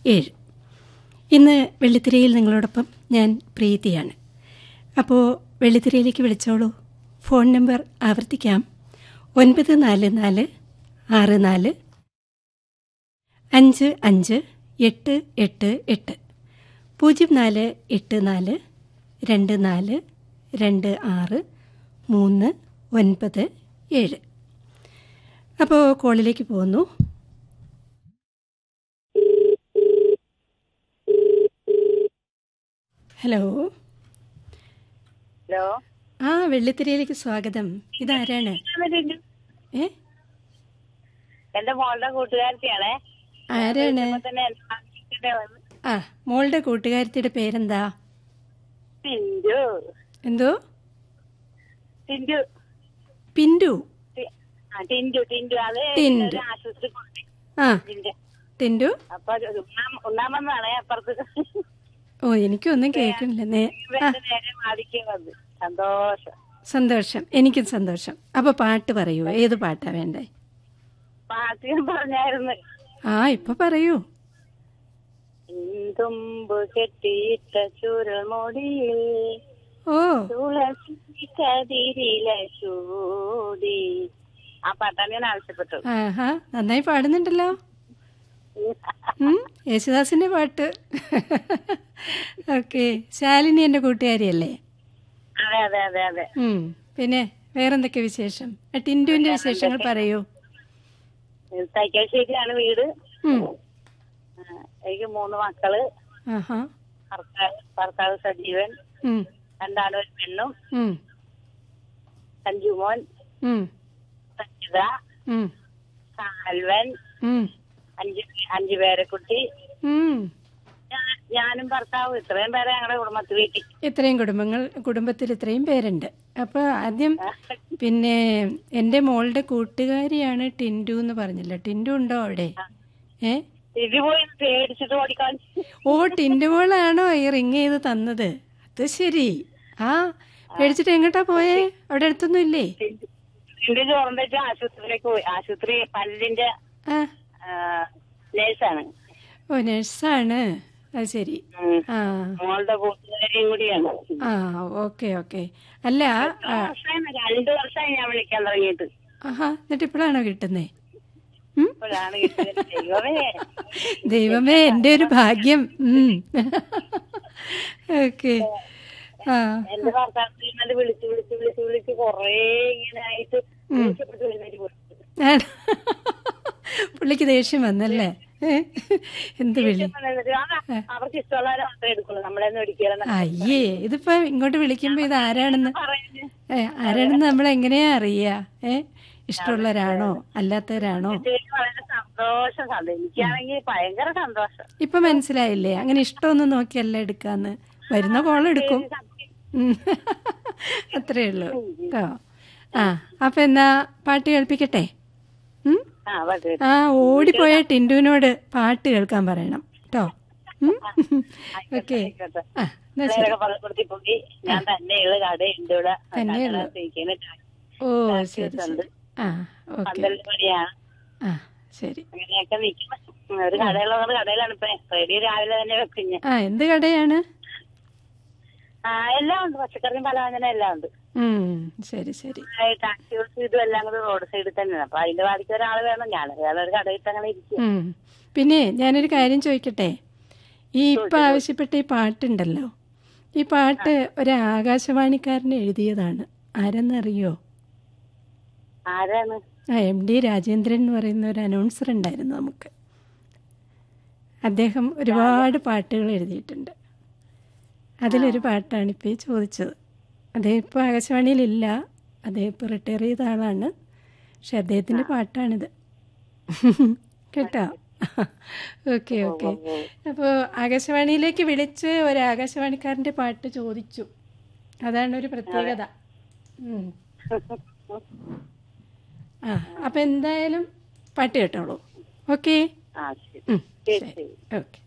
ഏഴ് ഇന്ന് വെള്ളിത്തിരയിൽ നിങ്ങളോടൊപ്പം ഞാൻ പ്രീതിയാണ് അപ്പോൾ വെള്ളിത്തിരയിലേക്ക് വിളിച്ചോളൂ ഫോൺ നമ്പർ ആവർത്തിക്കാം ഒൻപത് നാല് നാല് ആറ് നാല് അഞ്ച് അഞ്ച് എട്ട് എട്ട് എട്ട് പൂജ്യം നാല് എട്ട് നാല് രണ്ട് നാല് രണ്ട് ആറ് മൂന്ന് ഒൻപത് ഏഴ് അപ്പോൾ കോളിലേക്ക് പോകുന്നു ഹലോ ഹലോ ആ വെള്ളിത്തിരയിലേക്ക് സ്വാഗതം ഇതാരാണ് ഏ എന്റെ മോളുടെ കൂട്ടുകാരത്തിയാണേ ആരാണ് ഇപ്പൊ തന്നെ എന്നെ ആക്കിയിട്ടേ വന്ന്. ആ മോളുടെ കൂട്ടുകാരത്തിയുടെ പേരെന്താ ടിൻഡു എന്തോ ടിൻഡു പിന്റു ടി- ആ, ടിൻഡു ടിൻഡു അത് ടിൻഡു. ഒരു ആശുപത്രി കൊണ്ടേ ആ ടിൻഡു ടിന്റു അപ്പൊ അത് ഉണ്ണാൻ- ഉണ്ണാമെന്നാണേ അപ്പുറത്ത് ഓ എനിക്കൊന്നും കേൾക്കണില്ല നേ ആ രണ്ട് നേരം വാദിക്കാൻ വന്ന് സന്തോഷം സന്തോഷം എനിക്കും സന്തോഷം അപ്പൊ പാട്ട് പറയൂ ഏത് പാട്ടാ വേണ്ടേ പാട്ട് പറഞ്ഞായിരുന്നു ആ ഇപ്പൊ പറയൂ തുമ്പ് കെട്ടിയിട്ട ചുരമൊടിയിൽ ഓ തുളസി കതിരില ചൂടി ആ പാട്ടാണ് ഞാൻ ആവശ്യപ്പെട്ടത് ആഹാ നന്നായി പാടുന്നുണ്ടല്ലോ ഉം, യേശുദാസിന്റെ പാട്ട് ഓക്കെ ശാലിനി എന്റെ കൂട്ടുകാരിയല്ലേ അതെ അതെ അതെ അതെ ഉം, പിന്നെ വേറെന്തൊക്കെ വിശേഷം ആ, ടിന്റുവിന്റെ വിശേഷങ്ങൾ പറയൂ തൈക്കാശ്ശേരിയാണ് വീട് ഉം, ആ, എനിക്ക് മൂന്ന് മക്കള് ആഹാ ഭർത്താവ് ഭർത്താവ് സജീവൻ ഉം, രണ്ടാളും ഒരു പെണ്ണും ഉം, സഞ്ജുമോൻ ഉം, സജിത ഉം, സാൽവൻ ഉം, അഞ്ച് അഞ്ചു പേരെക്കുട്ടി ഉം. ഞാ- ഞാനും ഭർത്താവും ഇത്രയും പേരെ ഞങ്ങളുടെ കുടുംബത്തിൽ വീട്ടിൽ ഇത്രയും കുടുംബങ്ങൾ കുടുംബത്തിൽ ഇത്രയും പേരുണ്ട് അപ്പോൾ ആദ്യം പിന്നെ എൻ്റെ മോളുടെ കൂട്ടുകാരിയാണ് ടിൻഡു എന്ന് പറഞ്ഞല്ലോ ടിൻഡു ഉണ്ടോ അവിടെ ഏ ഇത് പോയി പേടിച്ചിട്ട് ഓടിക്കാൻ ഓ ടിൻഡു മോളാണോ ഈ റിങ് ചെയ്ത് തന്നത് അത് ശരി ആ പേടിച്ചിട്ട് എങ്ങോട്ടാ പോയേ അവിടെ അടുത്തൊന്നും ഇല്ലേ എന്റെ ചോറിന്റെ വെച്ച് ആശുപത്രിയിലേക്ക് പോയി ആശുപത്രി പല്ലിന്റെ ആ നേഴ്സാണ് ഓ നഴ്സാണ് അത് ശരി ഉം. ആ മോളുടെ കൂട്ടുകാരിയും കൂടിയാണ് ആ ഓക്കെ ഓക്കെ അല്ല ആ, വർഷമായി രണ്ടു വർഷമായി ഞാൻ വിളിക്കാൻ തുടങ്ങിയിട്ട് ആഹാ എന്നിട്ട് ഇപ്പോഴാണോ കിട്ടുന്നേ ഉം ഇപ്പോഴാണ് കിട്ടിയത് ദൈവമേ ദൈവമേ എൻ്റെ ഒരു ഭാഗ്യം ഓക്കെ ആ എന്റെ ഭർത്താവ് ഇന്നലെ വിളിച്ച് വിളിച്ച് വിളിച്ച് വിളിച്ച് കൊറേ ഇങ്ങനെ ആയിട്ട് ദേഷ്യപ്പെട്ട് എഴുന്നേറ്റ് പോയി. ആണ്. പുള്ളിക്ക് ദേഷ്യം വന്നല്ലേ ഏ? എന്ത് വിളി എന്നിട്ട് ആ, അവർക്ക് ഇഷ്ടമുള്ളവരെ മാത്രമേ എടുക്കുള്ളൂ നമ്മളെന്ന് ഒരിക്കലും അയ്യേ ഇതിപ്പോ ഇങ്ങോട്ട് വിളിക്കുമ്പോ ഇത് ആരാണെന്ന് പറയുന്നത് ഏ, ആരാണെന്ന് നമ്മൾ എങ്ങനെയാ അറിയാ ഏ ഇഷ്ടമുള്ളവരാണോ അല്ലാത്തവരാണോ എനിക്ക് വളരെ സന്തോഷം സന്തോഷം എനിക്കാണെങ്കിൽ ഭയങ്കര സന്തോഷം ഇപ്പൊ മനസ്സിലായില്ലേ അങ്ങനെ ഇഷ്ടമൊന്നും നോക്കിയല്ല എടുക്കാന്ന് വരുന്ന കോൾ എടുക്കും ഉം. അത്രേ ഉള്ളൂ കേട്ടോ ആ അപ്പൊ എന്നാ പാട്ട് കേൾപ്പിക്കട്ടെ ഉം? ആ വളരെ ആ ഓടിപ്പോയ ടിൻഡുവിനോട് പാട്ട് കേൾക്കാൻ പറയണം കേട്ടോ ഓക്കെ ആയിക്കോട്ടെ. ആ എന്നാ ശരി പിള്ളേരൊക്കെ പള്ളിക്കൂടത്തി പോയി ഞാൻ തന്നെയുള്ള കടയുണ്ട് ഇവിടെ തന്നെയുള്ളൂ. കടയിലേക്ക് ഓ ശരി ശരി ആ ഓക്കെ പന്ത്രണ്ട് മണിയാണ് ആ ശരി അങ്ങനെയൊക്കെ നിൽക്കണം ഒരു കടയുള്ളത് കടയിലാണ് ഇപ്പൊ റെഡി രാവിലെ തന്നെ വെക്കും ഞാൻ ആ എന്ത് കടയാണ് ആ എല്ലാം ഉണ്ട് പച്ചക്കറിയും പലവ്യഞ്ജനം എല്ലാം ഉണ്ട് ഉം ശരി ശരി ടാക്സി ബസ് ഇതും എല്ലാം കൂടി റോഡ് സൈഡിൽ തന്നെയാണ് അപ്പൊ അതിന്റെ വാടിക്ക് ഒരാൾ വേണം ഞാൻ വേറെ ഒരു കടയിട്ട് അങ്ങനെ ഇരിക്കും ഉം. പിന്നെ ഞാനൊരു കാര്യം ചോദിക്കട്ടെ ഈ ഇപ്പം ആവശ്യപ്പെട്ട ഈ പാട്ടുണ്ടല്ലോ ഈ പാട്ട് ഒരു ആകാശവാണിക്കാരൻ എഴുതിയതാണ് ആരെന്നറിയോ ആരാണ് ആ എം ഡി രാജേന്ദ്രൻ എന്ന് പറയുന്ന ഒരു അനൗൺസർ ഉണ്ടായിരുന്നു നമുക്ക് അദ്ദേഹം ഒരുപാട് പാട്ടുകൾ എഴുതിയിട്ടുണ്ട് അതിലൊരു പാട്ടാണ് ഇപ്പോൾ ഈ ചോദിച്ചത് അദ്ദേഹം ഇപ്പോൾ ആകാശവാണിയിലില്ല അദ്ദേഹം ഇപ്പോൾ റിട്ടയർ ചെയ്ത ആളാണ് പക്ഷെ അദ്ദേഹത്തിൻ്റെ പാട്ടാണിത് കേട്ടോ ഓക്കെ ഓക്കെ അപ്പോൾ ആകാശവാണിയിലേക്ക് വിളിച്ച് ഒരു ആകാശവാണിക്കാരൻ്റെ പാട്ട് ചോദിച്ചു അതാണ് ഒരു പ്രത്യേകത ഉം. ആ അപ്പം എന്തായാലും പാട്ട് കേട്ടോളൂ ഓക്കെ ആ ശരി ശരി ശരി ഓക്കെ